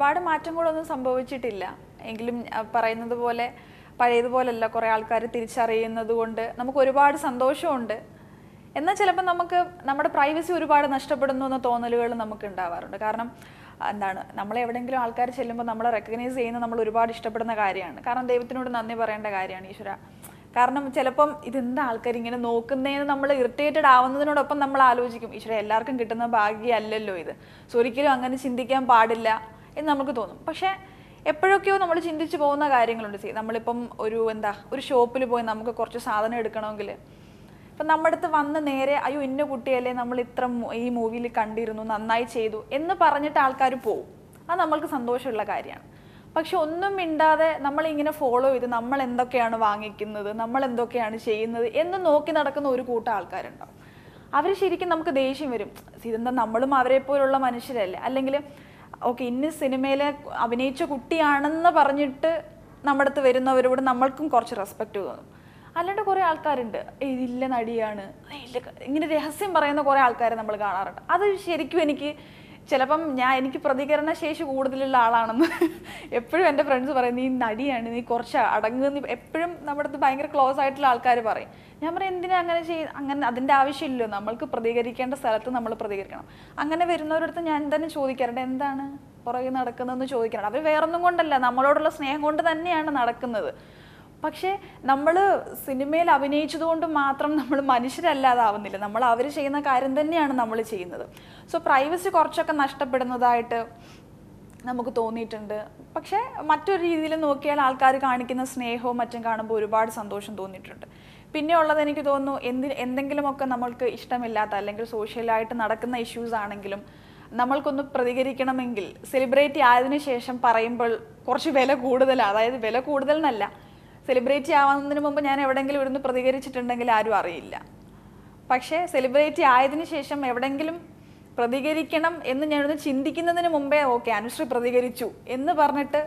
ഒരുപാട് മാറ്റങ്ങളൊന്നും സംഭവിച്ചിട്ടില്ല എങ്കിലും ആ, പറയുന്നത് പോലെ പഴയതുപോലല്ല കുറേ ആൾക്കാർ തിരിച്ചറിയുന്നത് കൊണ്ട് നമുക്ക് ഒരുപാട് സന്തോഷമുണ്ട് എന്നാൽ ചിലപ്പോൾ നമുക്ക് നമ്മുടെ പ്രൈവസി ഒരുപാട് നഷ്ടപ്പെടുന്നു എന്ന തോന്നലുകൾ നമുക്ക് ഉണ്ടാവാറുണ്ട് കാരണം ആ, എന്താണ് നമ്മളെ എവിടെയെങ്കിലും ആൾക്കാർ ചെല്ലുമ്പോൾ നമ്മളെ റെക്കഗ്നൈസ് ചെയ്യുന്നത് നമ്മൾ ഒരുപാട് ഇഷ്ടപ്പെടുന്ന കാര്യമാണ് കാരണം ദൈവത്തിനോട് നന്ദി പറയേണ്ട കാര്യമാണ് ഈശ്വര കാരണം ചിലപ്പം ഇതെന്താ ആൾക്കാർ ഇങ്ങനെ നോക്കുന്നതെന്ന് നമ്മൾ ഇറിറ്റേറ്റഡ് ആവുന്നതിനോടൊപ്പം നമ്മൾ ആലോചിക്കും ഈശ്വര എല്ലാവർക്കും കിട്ടുന്ന ഭാഗ്യമല്ലല്ലോ ഇത് സോ ഒരിക്കലും അങ്ങനെ ചിന്തിക്കാൻ പാടില്ല എന്ന് നമുക്ക് തോന്നും പക്ഷേ എപ്പോഴൊക്കെയോ നമ്മൾ ചിന്തിച്ചു പോകുന്ന കാര്യങ്ങളുണ്ട് See, നമ്മളിപ്പം ഒരു എന്താ ഒരു ഷോപ്പിൽ പോയി നമുക്ക് കുറച്ച് സാധനം എടുക്കണമെങ്കിൽ ഇപ്പം നമ്മുടെ അടുത്ത് വന്ന് നേരെ അയ്യോ ഇന്ന കുട്ടിയല്ലേ നമ്മൾ ഇത്ര മു- ഈ മൂവിയിൽ കണ്ടിരുന്നു നന്നായി ചെയ്തു എന്ന് പറഞ്ഞിട്ട് ആൾക്കാർ പോവും അത് നമ്മൾക്ക് സന്തോഷമുള്ള കാര്യമാണ് പക്ഷെ ഒന്നും മിണ്ടാതെ നമ്മളിങ്ങനെ ഫോളോ ചെയ്ത് നമ്മൾ എന്തൊക്കെയാണ് വാങ്ങിക്കുന്നത് നമ്മൾ എന്തൊക്കെയാണ് ചെയ്യുന്നത് എന്ന് നോക്കി നടക്കുന്ന ഒരു കൂട്ടം ആൾക്കാരുണ്ടാവും അവർ ശരിക്കും നമുക്ക് ദേഷ്യം വരും ഇതെന്താ നമ്മളും അവരെ പോലുള്ള മനുഷ്യരല്ലേ അല്ലെങ്കിൽ ഓക്കെ ഇന്ന സിനിമയിലെ അഭിനയിച്ച കുട്ടിയാണെന്ന് പറഞ്ഞിട്ട് നമ്മുടെ അടുത്ത് വരുന്നവരോട് നമ്മൾക്കും കുറച്ച് റെസ്പെക്റ്റ് തോന്നും അല്ലാണ്ട് കുറേ ആൾക്കാരുണ്ട് "ഏയ് ഇതില്ല നടിയാണ് ഏയ് ഇല്ല ക-" ഇങ്ങനെ രഹസ്യം പറയുന്ന കുറേ ആൾക്കാരെ നമ്മൾ കാണാറുണ്ട് അത് ശരിക്കും എനിക്ക് ചിലപ്പം ഞാൻ എനിക്ക് പ്രതികരണ ശേഷി കൂടുതലുള്ള ആളാണെന്ന് എപ്പോഴും എൻ്റെ ഫ്രണ്ട്സ് പറയും നീ നടിയാണ് നീ കുറച്ച് അടങ്ങുന്ന എപ്പോഴും നമ്മുടെ അടുത്ത് ഭയങ്കര ക്ലോസ് ആയിട്ടുള്ള ആൾക്കാർ പറയും ഞാൻ പറയും എന്തിനാ അങ്ങനെ ചെയ്യ അങ്ങനെ അതിൻ്റെ ആവശ്യമില്ലല്ലോ നമ്മൾക്ക് പ്രതികരിക്കേണ്ട സ്ഥലത്ത് നമ്മൾ പ്രതികരിക്കണം അങ്ങനെ വരുന്നവരടുത്ത് ഞാൻ തന്നെ ചോദിക്കാറുണ്ട് എന്താണ് പുറകെ നടക്കുന്നതെന്ന് ചോദിക്കാറുണ്ട് അവർ വേറൊന്നും കൊണ്ടല്ല നമ്മളോടുള്ള സ്നേഹം കൊണ്ട് തന്നെയാണ് നടക്കുന്നത് പക്ഷേ നമ്മൾ സിനിമയിൽ അഭിനയിച്ചതുകൊണ്ട് മാത്രം നമ്മൾ മനുഷ്യരല്ലാതാവുന്നില്ല നമ്മൾ അവർ ചെയ്യുന്ന കാര്യം തന്നെയാണ് നമ്മൾ ചെയ്യുന്നത് സോ പ്രൈവസി കുറച്ചൊക്കെ നഷ്ടപ്പെടുന്നതായിട്ട് നമുക്ക് തോന്നിയിട്ടുണ്ട് പക്ഷേ മറ്റൊരു രീതിയിൽ നോക്കിയാൽ ആൾക്കാർ കാണിക്കുന്ന സ്നേഹവും മറ്റും കാണുമ്പോൾ ഒരുപാട് സന്തോഷം തോന്നിയിട്ടുണ്ട് പിന്നെ ഉള്ളത് എനിക്ക് തോന്നുന്നു എന്തി എന്തെങ്കിലുമൊക്കെ നമ്മൾക്ക് ഇഷ്ടമില്ലാത്ത അല്ലെങ്കിൽ സോഷ്യലായിട്ട് നടക്കുന്ന ഇഷ്യൂസ് ആണെങ്കിലും നമ്മൾക്കൊന്ന് പ്രതികരിക്കണമെങ്കിൽ സെലിബ്രേറ്റ് ആയതിനു ശേഷം പറയുമ്പോൾ കുറച്ച് വില കൂടുതലാണ് അതായത് വില കൂടുതൽ എന്നല്ല സെലിബ്രേറ്റ് ആവുന്നതിന് മുമ്പ് ഞാൻ എവിടെയെങ്കിലും ഇവിടുന്ന് പ്രതികരിച്ചിട്ടുണ്ടെങ്കിൽ ആരും അറിയില്ല പക്ഷേ സെലിബ്രേറ്റ് ആയതിനു ശേഷം എവിടെയെങ്കിലും പ്രതികരിക്കണം എന്ന് ഞാനൊന്ന് ചിന്തിക്കുന്നതിന് മുമ്പേ ഓക്കെ അനുശ്രീ പ്രതികരിച്ചു എന്ന് പറഞ്ഞിട്ട്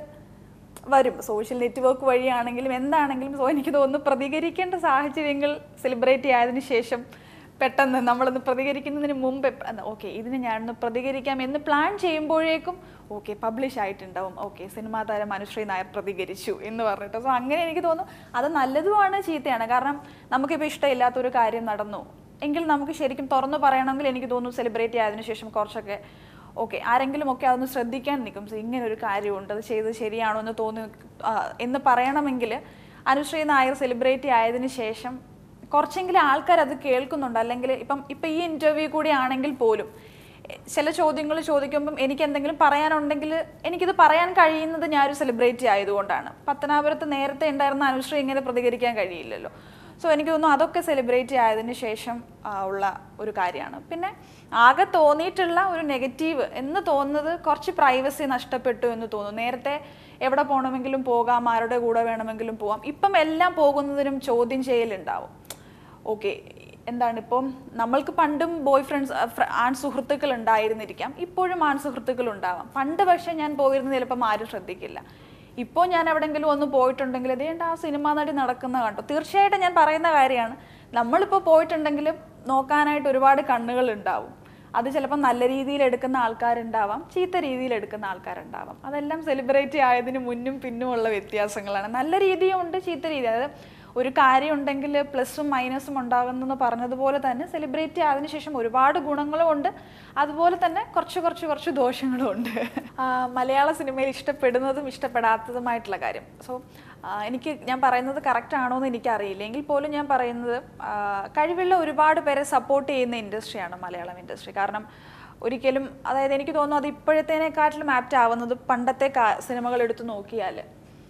വരും സോഷ്യൽ നെറ്റ്വർക്ക് വഴിയാണെങ്കിലും എന്താണെങ്കിലും സോ എനിക്ക് തോന്നുന്നു പ്രതികരിക്കേണ്ട സാഹചര്യങ്ങൾ സെലിബ്രേറ്റ് ആയതിനു ശേഷം പെട്ടെന്ന് നമ്മളൊന്ന് പ്രതികരിക്കുന്നതിന് മുമ്പ് ഓക്കെ ഇതിന് ഞാനൊന്ന് പ്രതികരിക്കാം എന്ന് പ്ലാൻ ചെയ്യുമ്പോഴേക്കും ഓക്കെ പബ്ലിഷ് ആയിട്ടുണ്ടാവും ഓക്കെ സിനിമാ താരം അനുശ്രീ നായർ പ്രതികരിച്ചു എന്ന് പറഞ്ഞിട്ട് സോ അങ്ങനെ എനിക്ക് തോന്നുന്നു അത് നല്ലതുമാണ് ചീത്തയാണ് കാരണം നമുക്കിപ്പോൾ ഇഷ്ടമില്ലാത്തൊരു കാര്യം നടന്നു എങ്കിൽ നമുക്ക് ശരിക്കും തുറന്നു പറയണമെങ്കിൽ എനിക്ക് തോന്നുന്നു സെലിബ്രേറ്റ് ആയതിനു ശേഷം കുറച്ചൊക്കെ ഓക്കെ ആരെങ്കിലും ഒക്കെ അതൊന്ന് ശ്രദ്ധിക്കാൻ നിൽക്കും സോ ഇങ്ങനെ ഒരു കാര്യമുണ്ട് അത് ചെയ്തത് ശരിയാണോ എന്ന് തോന്നി ആ, എന്ന് പറയണമെങ്കിൽ അനുശ്രീ നായർ സെലിബ്രേറ്റ് ആയതിനു ശേഷം കുറച്ചെങ്കിലും ആൾക്കാർ അത് കേൾക്കുന്നുണ്ട് അല്ലെങ്കിൽ ഇപ്പം ഇപ്പം ഈ ഇൻ്റർവ്യൂ കൂടി ആണെങ്കിൽ പോലും എ- ചില ചോദ്യങ്ങൾ ചോദിക്കുമ്പം എനിക്ക് എന്തെങ്കിലും പറയാനുണ്ടെങ്കിൽ എനിക്കിത് പറയാൻ കഴിയുന്നത് ഞാനൊരു സെലിബ്രിറ്റി ആയതുകൊണ്ടാണ് പത്തനാപുരത്ത് നേരത്തെ ഉണ്ടായിരുന്ന അനുശ്രീ ഇങ്ങനെ പ്രതികരിക്കാൻ കഴിയില്ലല്ലോ സോ എനിക്ക് തോന്നുന്നു അതൊക്കെ സെലിബ്രേറ്റ് ആയതിനു ശേഷം ആ, ഉള്ള ഒരു കാര്യമാണ് പിന്നെ ആകെ തോന്നിയിട്ടുള്ള ഒരു നെഗറ്റീവ് എന്ന് തോന്നുന്നത് കുറച്ച് പ്രൈവസി നഷ്ടപ്പെട്ടു എന്ന് തോന്നുന്നു നേരത്തെ എവിടെ പോകണമെങ്കിലും പോകാം ആരുടെ കൂടെ വേണമെങ്കിലും പോകാം ഇപ്പം എല്ലാം പോകുന്നതിനും ചോദ്യം ചെയ്യലുണ്ടാവും ഓക്കെ എന്താണ് ഇപ്പം നമ്മൾക്ക് പണ്ടും ബോയ് ഫ്രണ്ട്സ് ആൺ സുഹൃത്തുക്കൾ ഉണ്ടായിരുന്നിരിക്കാം ഇപ്പോഴും ആൺ സുഹൃത്തുക്കൾ ഉണ്ടാവാം പണ്ട് പക്ഷേ ഞാൻ പോയിരുന്നത് ചിലപ്പം ആരും ശ്രദ്ധിക്കില്ല ഇപ്പോൾ ഞാൻ എവിടെയെങ്കിലും ഒന്ന് പോയിട്ടുണ്ടെങ്കിൽ ഇതേണ്ട ആ സിനിമാ നടി നടക്കുന്ന കണ്ടു തീർച്ചയായിട്ടും ഞാൻ പറയുന്ന കാര്യമാണ് നമ്മളിപ്പോൾ പോയിട്ടുണ്ടെങ്കിലും നോക്കാനായിട്ട് ഒരുപാട് കണ്ണുകൾ ഉണ്ടാവും അത് ചിലപ്പോൾ നല്ല രീതിയിൽ എടുക്കുന്ന ആൾക്കാരുണ്ടാവാം ചീത്ത രീതിയിൽ എടുക്കുന്ന ആൾക്കാരുണ്ടാവാം അതെല്ലാം സെലിബ്രേറ്റ് ആയതിന് മുന്നും പിന്നും ഉള്ള വ്യത്യാസങ്ങളാണ് നല്ല രീതിയും ഉണ്ട് ചീത്ത രീതി അതായത് ഒരു കാര്യം ഉണ്ടെങ്കിൽ പ്ലസും മൈനസും ഉണ്ടാകുന്നെന്ന് പറഞ്ഞതുപോലെ തന്നെ സെലിബ്രേറ്റ് ആയതിനു ശേഷം ഒരുപാട് ഗുണങ്ങളും ഉണ്ട് അതുപോലെ തന്നെ കുറച്ച് കുറച്ച് കുറച്ച് ദോഷങ്ങളും ഉണ്ട് ആ, മലയാള സിനിമയിൽ ഇഷ്ടപ്പെടുന്നതും ഇഷ്ടപ്പെടാത്തതുമായിട്ടുള്ള കാര്യം സോ എനിക്ക് ഞാൻ പറയുന്നത് കറക്റ്റ് ആണോ എന്ന് എനിക്കറിയില്ല എങ്കിൽ പോലും ഞാൻ പറയുന്നത് ആ, കഴിവുള്ള ഒരുപാട് പേരെ സപ്പോർട്ട് ചെയ്യുന്ന ഇൻഡസ്ട്രിയാണ് മലയാളം ഇൻഡസ്ട്രി കാരണം ഒരിക്കലും അതായത് എനിക്ക് തോന്നുന്നു അത് ഇപ്പോഴത്തേനേക്കാട്ടിലും ആപ്റ്റ് ആവുന്നത് പണ്ടത്തെ കാ- സിനിമകൾ എടുത്തു നോക്കിയാൽ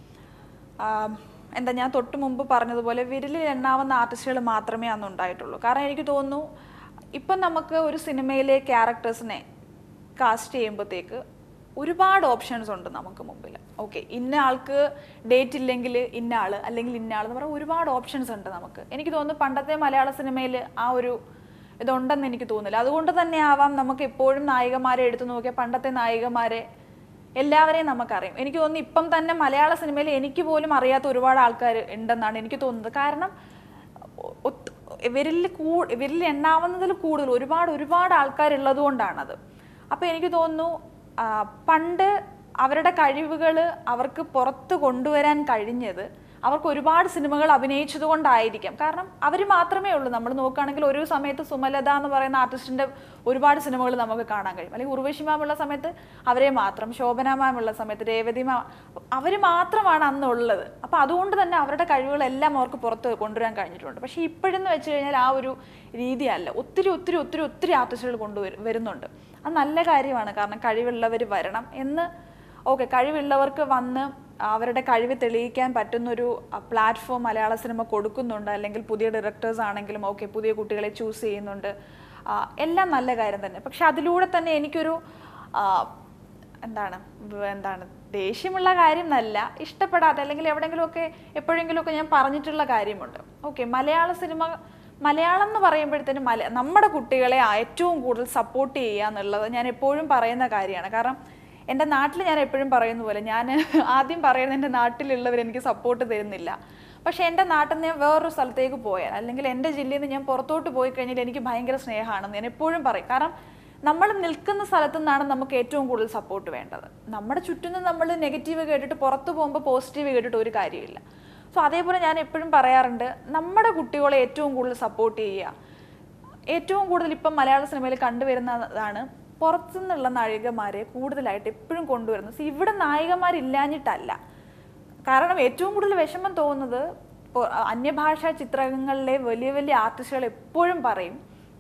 ആം, എന്താ ഞാൻ തൊട്ട് മുമ്പ് പറഞ്ഞതുപോലെ വിരലിൽ എണ്ണാവുന്ന ആർട്ടിസ്റ്റുകൾ മാത്രമേ അന്ന് ഉണ്ടായിട്ടുള്ളൂ കാരണം എനിക്ക് തോന്നുന്നു ഇപ്പം നമുക്ക് ഒരു സിനിമയിലെ ക്യാരക്ടേഴ്സിനെ കാസ്റ്റ് ചെയ്യുമ്പോഴത്തേക്ക് ഒരുപാട് ഓപ്ഷൻസ് ഉണ്ട് നമുക്ക് മുമ്പിൽ ഓക്കെ ഇന്ന ആൾക്ക് ഡേറ്റ് ഇല്ലെങ്കിൽ ഇന്ന ആൾ അല്ലെങ്കിൽ ഇന്ന ആൾ എന്ന് പറഞ്ഞാൽ ഒരുപാട് ഓപ്ഷൻസ് ഉണ്ട് നമുക്ക് എനിക്ക് തോന്നുന്നു പണ്ടത്തെ മലയാള സിനിമയിൽ ആ ഒരു ഇതുണ്ടെന്ന് എനിക്ക് തോന്നുന്നില്ല അതുകൊണ്ട് തന്നെ ആവാം നമുക്ക് എപ്പോഴും നായികമാരെ എടുത്തു നോക്കിയാൽ പണ്ടത്തെ നായികമാരെ എല്ലാവരെയും നമുക്കറിയാം എനിക്ക് തോന്നുന്നു ഇപ്പം തന്നെ മലയാള സിനിമയിൽ എനിക്ക് പോലും അറിയാത്ത ഒരുപാട് ആൾക്കാർ ഉണ്ടെന്നാണ് എനിക്ക് തോന്നുന്നത് കാരണം ഒത്ത് ഇവരിൽ കൂ ഇവരിൽ എണ്ണാവുന്നതിൽ കൂടുതൽ ഒരുപാട് ഒരുപാട് ആൾക്കാരുള്ളത് കൊണ്ടാണത് അപ്പോൾ എനിക്ക് തോന്നുന്നു ആ, പണ്ട് അവരുടെ കഴിവുകൾ അവർക്ക് പുറത്ത് കൊണ്ടുവരാൻ കഴിഞ്ഞത് അവർക്ക് ഒരുപാട് സിനിമകൾ അഭിനയിച്ചത് കൊണ്ടായിരിക്കാം കാരണം അവർ മാത്രമേ ഉള്ളൂ നമ്മൾ നോക്കുകയാണെങ്കിൽ ഒരു സമയത്ത് സുമലത എന്ന് പറയുന്ന ആർട്ടിസ്റ്റിന്റെ ഒരുപാട് സിനിമകൾ നമുക്ക് കാണാൻ കഴിയും അല്ലെങ്കിൽ ഉർവശി മാം ഉള്ള സമയത്ത് അവരെ മാത്രം ശോഭന മാം ഉള്ള സമയത്ത് രേവതി മാം അവർ മാത്രമാണ് അന്ന് ഉള്ളത് അപ്പോൾ അതുകൊണ്ട് തന്നെ അവരുടെ കഴിവുകളെല്ലാം അവർക്ക് പുറത്ത് കൊണ്ടുവരാൻ കഴിഞ്ഞിട്ടുണ്ട് പക്ഷേ ഇപ്പോഴെന്ന് വെച്ച് കഴിഞ്ഞാൽ ആ ഒരു രീതിയല്ല ഒത്തിരി ഒത്തിരി ഒത്തിരി ഒത്തിരി ആർട്ടിസ്റ്റുകൾ കൊണ്ടുവരും വരുന്നുണ്ട് അത് നല്ല കാര്യമാണ് കാരണം കഴിവുള്ളവർ വരണം എന്ന് ഓക്കെ കഴിവുള്ളവർക്ക് വന്ന് അവരുടെ കഴിവ് തെളിയിക്കാൻ പറ്റുന്നൊരു പ്ലാറ്റ്ഫോം മലയാള സിനിമ കൊടുക്കുന്നുണ്ട് അല്ലെങ്കിൽ പുതിയ ഡയറക്ടേഴ്സ് ആണെങ്കിലും ഓക്കെ പുതിയ കുട്ടികളെ ചൂസ് ചെയ്യുന്നുണ്ട് ആ, എല്ലാം നല്ല കാര്യം തന്നെ പക്ഷെ അതിലൂടെ തന്നെ എനിക്കൊരു ആ, എന്താണ് വ- എന്താണ് ദേഷ്യമുള്ള കാര്യം എന്നല്ല ഇഷ്ടപ്പെടാത്ത അല്ലെങ്കിൽ എവിടെയെങ്കിലുമൊക്കെ എപ്പോഴെങ്കിലുമൊക്കെ ഞാൻ പറഞ്ഞിട്ടുള്ള കാര്യമുണ്ട് ഓക്കെ മലയാള സിനിമ മലയാളം എന്ന് പറയുമ്പോഴത്തേനും മല നമ്മുടെ കുട്ടികളെ ഏറ്റവും കൂടുതൽ സപ്പോർട്ട് ചെയ്യുക എന്നുള്ളത് ഞാൻ എപ്പോഴും പറയുന്ന കാര്യമാണ് കാരണം എൻ്റെ നാട്ടിൽ ഞാൻ എപ്പോഴും പറയുന്ന പോലെ ഞാൻ ആദ്യം പറയുന്നത് എൻ്റെ നാട്ടിലുള്ളവർ എനിക്ക് സപ്പോർട്ട് തരുന്നില്ല പക്ഷേ എൻ്റെ നാട്ടിൽ നിന്ന് ഞാൻ വേറൊരു സ്ഥലത്തേക്ക് പോയാൽ അല്ലെങ്കിൽ എൻ്റെ ജില്ലയിൽ നിന്ന് ഞാൻ പുറത്തോട്ട് പോയി കഴിഞ്ഞാൽ എനിക്ക് ഭയങ്കര സ്നേഹമാണെന്ന് ഞാൻ എപ്പോഴും പറയും കാരണം നമ്മൾ നിൽക്കുന്ന സ്ഥലത്തു നിന്നാണ് നമുക്ക് ഏറ്റവും കൂടുതൽ സപ്പോർട്ട് വേണ്ടത് നമ്മുടെ ചുറ്റിനും നമ്മൾ നെഗറ്റീവ് കേട്ടിട്ട് പുറത്ത് പോകുമ്പോൾ പോസിറ്റീവ് കേട്ടിട്ട് ഒരു കാര്യമില്ല സോ അതേപോലെ ഞാൻ എപ്പോഴും പറയാറുണ്ട് നമ്മുടെ കുട്ടികളെ ഏറ്റവും കൂടുതൽ സപ്പോർട്ട് ചെയ്യുക ഏറ്റവും കൂടുതൽ ഇപ്പം മലയാള സിനിമയിൽ കണ്ടുവരുന്നതാണ് പുറത്തുനിന്നുള്ള നായികമാരെ കൂടുതലായിട്ട് എപ്പോഴും കൊണ്ടുവരുന്നത് See, ഇവിടെ നായികമാരില്ലാഞ്ഞിട്ടല്ല കാരണം ഏറ്റവും കൂടുതൽ വിഷമം തോന്നുന്നത് പൊ- അന്യഭാഷാ ചിത്രങ്ങളിലെ വലിയ വലിയ ആർട്ടിസ്റ്റുകൾ എപ്പോഴും പറയും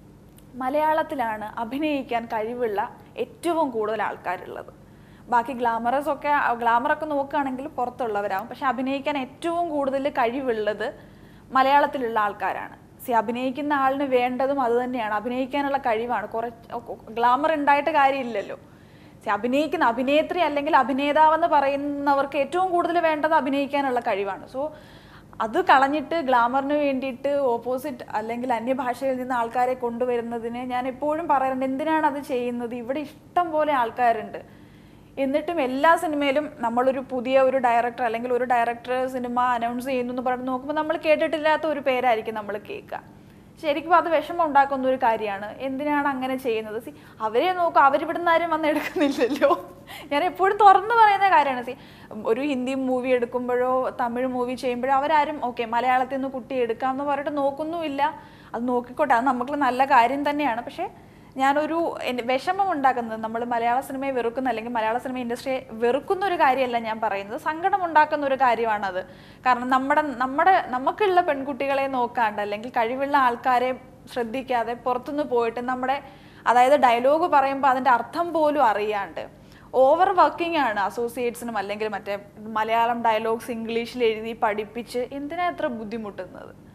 മലയാളത്തിലാണ് അഭിനയിക്കാൻ കഴിവുള്ള ഏറ്റവും കൂടുതൽ ആൾക്കാരുള്ളത് ബാക്കി ഗ്ലാമറസ് ഒക്കെ ഗ്ലാമറൊക്കെ നോക്കുകയാണെങ്കിൽ പുറത്തുള്ളവരാകും പക്ഷെ അഭിനയിക്കാൻ ഏറ്റവും കൂടുതൽ കഴിവുള്ളത് മലയാളത്തിലുള്ള ആൾക്കാരാണ് സി അഭിനയിക്കുന്ന ആളിന് വേണ്ടതും അത് തന്നെയാണ് അഭിനയിക്കാനുള്ള കഴിവാണ് കുറച്ച് ഗ്ലാമർ ഉണ്ടായിട്ട് കാര്യമില്ലല്ലോ സി അഭിനയിക്കുന്ന അഭിനേത്രി അല്ലെങ്കിൽ അഭിനേതാവെന്ന് പറയുന്നവർക്ക് ഏറ്റവും കൂടുതൽ വേണ്ടത് അഭിനയിക്കാനുള്ള കഴിവാണ് സോ അത് കളഞ്ഞിട്ട് ഗ്ലാമറിന് വേണ്ടിയിട്ട് ഓപ്പോസിറ്റ് അല്ലെങ്കിൽ അന്യഭാഷയിൽ നിന്ന് ആൾക്കാരെ കൊണ്ടുവരുന്നതിന് ഞാൻ എപ്പോഴും പറയാറുണ്ട് എന്തിനാണ് അത് ചെയ്യുന്നത് ഇവിടെ ഇഷ്ടം പോലെ ആൾക്കാരുണ്ട് എന്നിട്ടും എല്ലാ സിനിമയിലും നമ്മളൊരു പുതിയ ഒരു ഡയറക്ടർ അല്ലെങ്കിൽ ഒരു ഡയറക്ടർ സിനിമ അനൗൺസ് ചെയ്യുന്നു എന്ന് പറഞ്ഞ് നോക്കുമ്പോൾ നമ്മൾ കേട്ടിട്ടില്ലാത്ത ഒരു പേരായിരിക്കും നമ്മൾ കേൾക്കുക ശരിക്കും അത് വിഷമം ഉണ്ടാക്കുന്ന ഒരു കാര്യമാണ് എന്തിനാണ് അങ്ങനെ ചെയ്യുന്നത് സി അവരെ നോക്കുക അവരിവിടുന്ന് ആരും വന്ന് എടുക്കുന്നില്ലല്ലോ ഞാൻ എപ്പോഴും തുറന്നു പറയുന്ന കാര്യമാണ് സി ഒരു ഹിന്ദി മൂവി എടുക്കുമ്പോഴോ തമിഴ് മൂവി ചെയ്യുമ്പോഴോ അവരാരും ഓക്കെ മലയാളത്തിൽ നിന്ന് കുട്ടി എടുക്കാം എന്ന് പറഞ്ഞിട്ട് നോക്കുന്നുമില്ല അത് നോക്കിക്കോട്ടെ അത് നമുക്ക് നല്ല കാര്യം തന്നെയാണ് പക്ഷേ ഞാനൊരു എന്റെ വിഷമം ഉണ്ടാക്കുന്നത് നമ്മൾ മലയാള സിനിമയെ വെറുക്കുന്ന അല്ലെങ്കിൽ മലയാള സിനിമ ഇൻഡസ്ട്രിയെ വെറുക്കുന്ന ഒരു കാര്യമല്ല ഞാൻ പറയുന്നത് സങ്കടം ഉണ്ടാക്കുന്ന ഒരു കാര്യമാണത് കാരണം നമ്മുടെ നമ്മുടെ നമുക്കുള്ള പെൺകുട്ടികളെ നോക്കാണ്ട് അല്ലെങ്കിൽ കഴിവുള്ള ആൾക്കാരെ ശ്രദ്ധിക്കാതെ പുറത്തുനിന്ന് പോയിട്ട് നമ്മുടെ അതായത് ഡയലോഗ് പറയുമ്പോൾ അതിൻ്റെ അർത്ഥം പോലും അറിയാണ്ട് ഓവർ വർക്കിംഗ് ആണ് അസോസിയേറ്റ്സിനും അല്ലെങ്കിൽ മറ്റേ മലയാളം ഡയലോഗ്സ് ഇംഗ്ലീഷിൽ എഴുതി പഠിപ്പിച്ച് എന്തിനാ ഇത്ര ബുദ്ധിമുട്ടുന്നത്